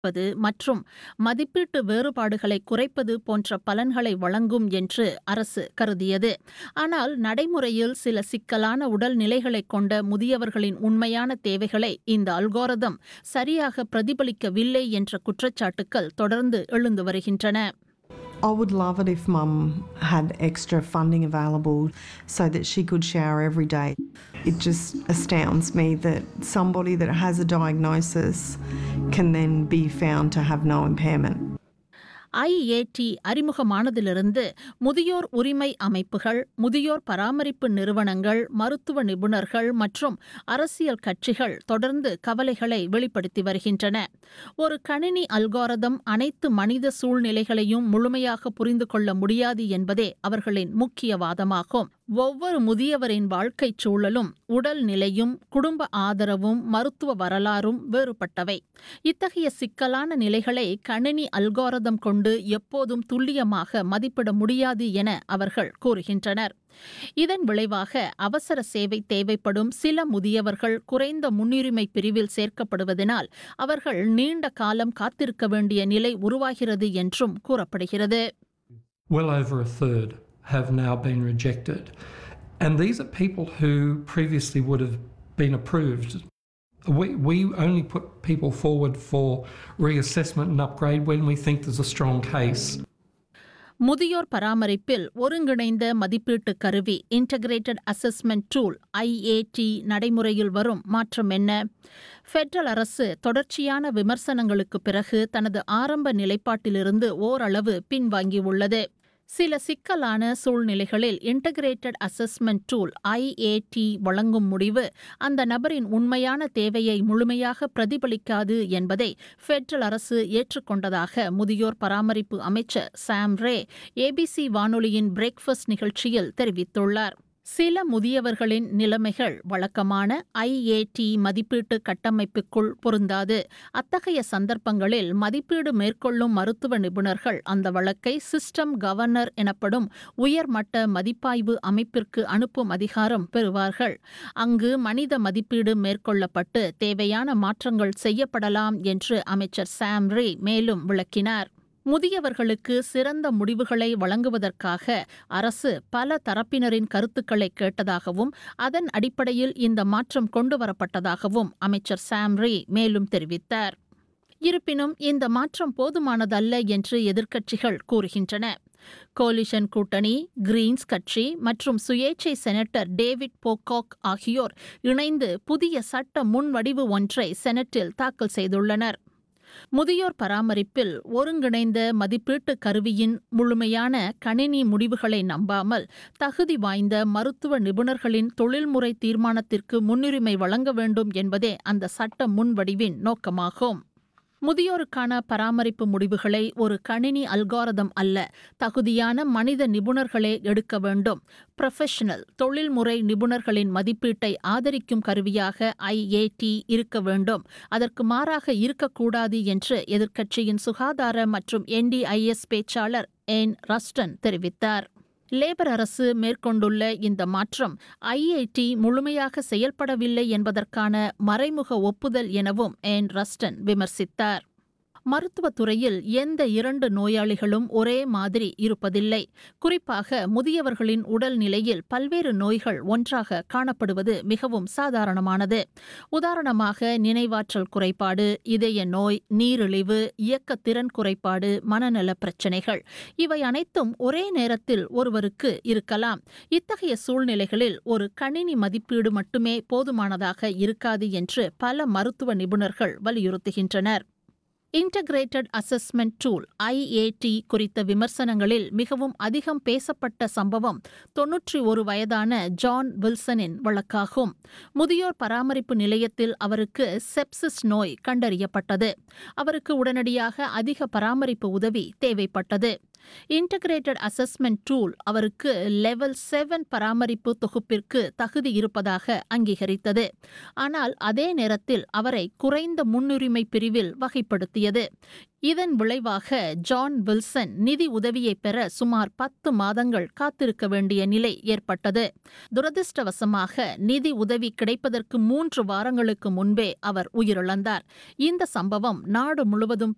வது மற்றும் மதிப்பீட்டு வேறுபாடுகளை குறைப்பது போன்ற பலன்களை வழங்கும் என்று அரசு கருதியது ஆனால் நடைமுறையில் சில சிக்கலான உடல் நிலைகளைக் கொண்ட முதியவர்களின் உண்மையான தேவைகளை இந்த அல்கோரதம் சரியாக பிரதிபலிக்கவில்லை என்ற குற்றச்சாட்டுக்கள் தொடர்ந்து எழுந்து வருகின்றன I would love it if mum had extra funding available so that she could shower every day. It just astounds me that somebody that has a diagnosis can then be found to have no impairment. I A T அறிமுகமானதிலிருந்து முதியோர் உரிமை அமைப்புகள் முதியோர் பராமரிப்பு நிறுவனங்கள் மருத்துவ நிபுணர்கள் மற்றும் அரசியல் கட்சிகள் தொடர்ந்து கவலைகளை வெளிப்படுத்தி வருகின்றன ஒரு கணினி அல்காரதம் அனைத்து மனித சூழ்நிலைகளையும் முழுமையாக புரிந்து கொள்ள முடியாது என்பதே அவர்களின் முக்கிய வாதமாகும் ஒவ்வொரு முதியவரின் வாழ்க்கைச் சூழலும் உடல் நிலையும் குடும்ப ஆதரவும் மருத்துவ வரலாறும் வேறுபட்டவை இத்தகைய சிக்கலான நிலைகளை கணினி அல்காரதம் கொண்டு எப்போதும் துல்லியமாக மதிப்பிட முடியாது என அவர்கள் கூறுகின்றனர் இதன் விளைவாக அவசர சேவை தேவைப்படும் சில முதியவர்கள் குறைந்த முன்னுரிமை பிரிவில் சேர்க்கப்படுவதனால் அவர்கள் நீண்ட காலம் காத்திருக்க வேண்டிய நிலை உருவாகிறது என்றும் கூறப்படுகிறது well over a third have now been rejected. And these are people who previously would have been approved. We, we only put people forward for reassessment and upgrade when we think there's a strong case. முதியோர் பராமரிப்பில் ஒருங்கிணைந்த மதிப்பீட்டு கருவி integrated assessment tool IAT நடைமுறையில் வரும் மாற்றம் என்ன federal அரசு தொடர்ச்சியான விமர்சனங்களுக்கு பிறகு தனது ஆரம்ப நிலைப்பாட்டிலிருந்து ஓரளவு பின்வாங்கியுள்ளது சில சிக்கலான சூழ்நிலைகளில் இன்டகிரேட்டட் அசஸ்மெண்ட் டூல் ஐஏடி வழங்கும் முடிவு அந்த நபரின் உண்மையான தேவையை முழுமையாக பிரதிபலிக்காது என்பதை ஃபெடரல் அரசு ஏற்றுக்கொண்டதாக முதியோர் பராமரிப்பு அமைச்சர் சாம் ரே ஏபிசி வானொலியின் பிரேக்ஃபாஸ்ட் நிகழ்ச்சியில் தெரிவித்துள்ளார் சில முதியவர்களின் நிலைமைகள் வழக்கமான ஐஏடி மதிப்பீட்டு கட்டமைப்புக்குள் பொருந்தாது அத்தகைய சந்தர்ப்பங்களில் மதிப்பீடு மேற்கொள்ளும் மருத்துவ நிபுணர்கள் அந்த வழக்கை சிஸ்டம் கவர்னர் எனப்படும் உயர்மட்ட மதிப்பாய்வு அமைப்பிற்கு அனுப்பும் அதிகாரம் பெறுவார்கள் அங்கு மனித மதிப்பீடு மேற்கொள்ளப்பட்டு தேவையான மாற்றங்கள் செய்யப்படலாம் என்று அமைச்சர் சாம் ரே மேலும் விளக்கினார் முதியவர்களுக்கு சிறந்த முடிவுகளை வழங்குவதற்காக அரசு பல தரப்பினரின் கருத்துக்களை கேட்டதாகவும் அதன் அடிப்படையில் இந்த மாற்றம் கொண்டுவரப்பட்டதாகவும் அமைச்சர் சாம் ரே மேலும் தெரிவித்தார் இருப்பினும் இந்த மாற்றம் போதுமானதல்ல என்று எதிர்க்கட்சிகள் கூறுகின்றன கோலிஷன் கூட்டணி கிரீன்ஸ் கட்சி மற்றும் சுயேட்சை செனட்டர் டேவிட் போகாக் ஆகியோர் இணைந்து புதிய சட்ட முன்வடிவு ஒன்றை செனட்டில் தாக்கல் செய்துள்ளனர் முதியோர் பராமரிப்பில் ஒருங்கிணைந்த மதிப்பீட்டு கருவியின் முழுமையான கணினி முடிவுகளை நம்பாமல் தகுதி வாய்ந்த மருத்துவ நிபுணர்களின் தொழில்முறை தீர்மானத்திற்கு முன்னுரிமை வழங்க வேண்டும் என்பதே அந்த சட்ட முன்வடிவின் நோக்கமாகும் முதியோருக்கான பராமரிப்பு முடிவுகளை ஒரு கணினி அல்காரதம் அல்ல தகுதியான மனித நிபுணர்களே எடுக்க வேண்டும் ப்ரொஃபஷனல் தொழில்முறை நிபுணர்களின் மதிப்பீட்டை ஆதரிக்கும் கருவியாக ஐஏடி இருக்க வேண்டும் அதற்கு மாறாக இருக்கக்கூடாது என்று எதிர்க்கட்சியின் சுகாதார மற்றும் என்டிஐஎஸ் பேச்சாளர் என் ரஸ்டன் தெரிவித்தார் லேபர் அரசு மேற்கொண்டுள்ள இந்த மாற்றம் ஐஐடி முழுமையாக செயல்படவில்லை என்பதற்கான மறைமுக ஒப்புதல் எனவும் என் ரஸ்டன் விமர்சித்தார் மருத்துவத்துறையில் எந்த இரண்டு நோயாளிகளும் ஒரே மாதிரி இருப்பதில்லை குறிப்பாக முதியவர்களின் உடல் நிலையில் பல்வேறு நோய்கள் ஒன்றாக காணப்படுவது மிகவும் சாதாரணமானது உதாரணமாக நினைவாற்றல் குறைபாடு இதய நோய் நீரிழிவு இயக்கத்திறன் குறைபாடு மனநல பிரச்சினைகள் இவை அனைத்தும் ஒரே நேரத்தில் ஒருவருக்கு இருக்கலாம் இத்தகைய சூழ்நிலைகளில் ஒரு கணினி மதிப்பீடு மட்டுமே போதுமானதாக இருக்காது என்று பல மருத்துவ நிபுணர்கள் வலியுறுத்துகின்றனர் இன்டகிரேட்டட் அசஸ்மெண்ட் டூல் ஐஏடி குறித்த விமர்சனங்களில் மிகவும் அதிகம் பேசப்பட்ட சம்பவம் தொன்னூற்றி ஒரு வயதான ஜான் வில்சனின் வழக்காகும் முதியோர் பராமரிப்பு நிலையத்தில் அவருக்கு செப்சிஸ் நோய் கண்டறியப்பட்டது அவருக்கு உடனடியாக அதிக பராமரிப்பு உதவி தேவைப்பட்டது இன்டகிரேட்டட் அசஸ்மெண்ட் டூல் அவருக்கு லெவல் செவன் பராமரிப்பு தொகுப்பிற்கு தகுதி இருப்பதாக அங்கீகரித்தது ஆனால் அதே நேரத்தில் அவரை குறைந்த முன்னுரிமை பிரிவில் வகைப்படுத்தியது இதன் விளைவாக ஜான் வில்சன் நிதி உதவியை பெற சுமார் பத்து மாதங்கள் காத்திருக்க வேண்டிய நிலை ஏற்பட்டது துரதிருஷ்டவசமாக நிதி உதவி கிடைப்பதற்கு மூன்று வாரங்களுக்கு முன்பே அவர் உயிரிழந்தார் இந்த சம்பவம் நாடு முழுவதும்